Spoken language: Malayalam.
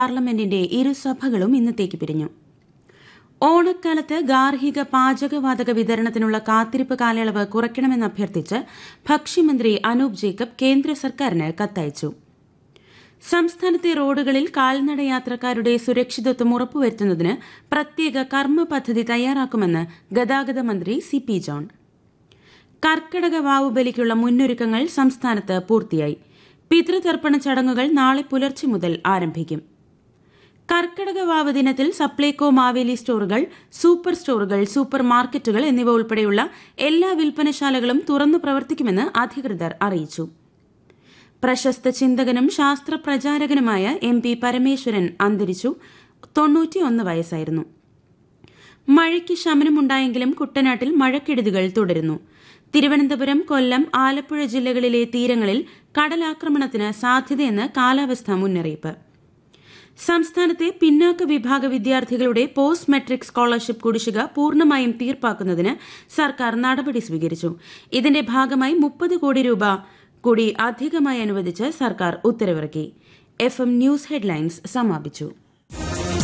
പാർലമെന്റിന്റെ ഇരുസഭകളും ഇന്നത്തേക്ക് പിരിഞ്ഞു ഓണക്കാലത്ത് ഗാർഹിക പാചകവാതക വിതരണത്തിനുള്ള കാത്തിരിപ്പ് കാലയളവ് കുറയ്ക്കണമെന്ന് അഭ്യർത്ഥിച്ച് ഭക്ഷ്യമന്ത്രി അനൂപ് ജേക്കബ് കേന്ദ്ര സർക്കാരിന് കത്തയച്ചു സംസ്ഥാനത്തെ റോഡുകളിൽ കാൽനട യാത്രക്കാരുടെ സുരക്ഷിതത്വം ഉറപ്പുവരുത്തുന്നതിന് പ്രത്യേക കർമ്മ പദ്ധതി തയ്യാറാക്കുമെന്ന് ഗതാഗത മന്ത്രി സി പി ജോൺ കർക്കടക വാവുബലിക്കുള്ള മുന്നൊരുക്കങ്ങൾ സംസ്ഥാനത്ത് പൂർത്തിയായി പിതൃതർപ്പണ ചടങ്ങുകൾ നാളെ പുലർച്ചെ മുതൽ ആരംഭിക്കും കർക്കടക വാവ് ദിനത്തിൽ സപ്ലൈകോ മാവേലി സ്റ്റോറുകൾ സൂപ്പർ സ്റ്റോറുകൾ സൂപ്പർ മാർക്കറ്റുകൾ എന്നിവ ഉൾപ്പെടെയുള്ള എല്ലാ വിൽപ്പനശാലകളും തുറന്നു പ്രവർത്തിക്കുമെന്ന് അധികൃതർ അറിയിച്ചു പ്രശസ്ത ചിന്തകനും ശാസ്ത്ര പ്രചാരകനുമായ എം പി പരമേശ്വരൻ അന്തരിച്ചു തൊണ്ണൂറ്റിയൊന്ന് വയസ്സായിരുന്നു മഴയ്ക്ക് ശമനമുണ്ടായെങ്കിലും കുട്ടനാട്ടിൽ മഴക്കെടുതികൾ തുടരുന്നു തിരുവനന്തപുരം കൊല്ലം ആലപ്പുഴ ജില്ലകളിലെ തീരങ്ങളിൽ കടലാക്രമണത്തിന് സാധ്യതയെന്ന് കാലാവസ്ഥാ മുന്നറിയിപ്പ് സംസ്ഥാനത്തെ പിന്നാക്ക വിഭാഗ വിദ്യാർത്ഥികളുടെ പോസ്റ്റ് മെട്രിക് സ്കോളർഷിപ്പ് കുടിശ്ശിക പൂർണ്ണമായും തീർപ്പാക്കുന്നതിന് സർക്കാർ നടപടി സ്വീകരിച്ചു ഇതിന്റെ ഭാഗമായി മുപ്പത് കോടി രൂപ കൂടി അധികമായി അനുവദിച്ച് സർക്കാർ ഉത്തരവിറക്കി എഫ് എം ന്യൂസ് ഹെഡ്ലൈൻസ് സമാപിച്ചു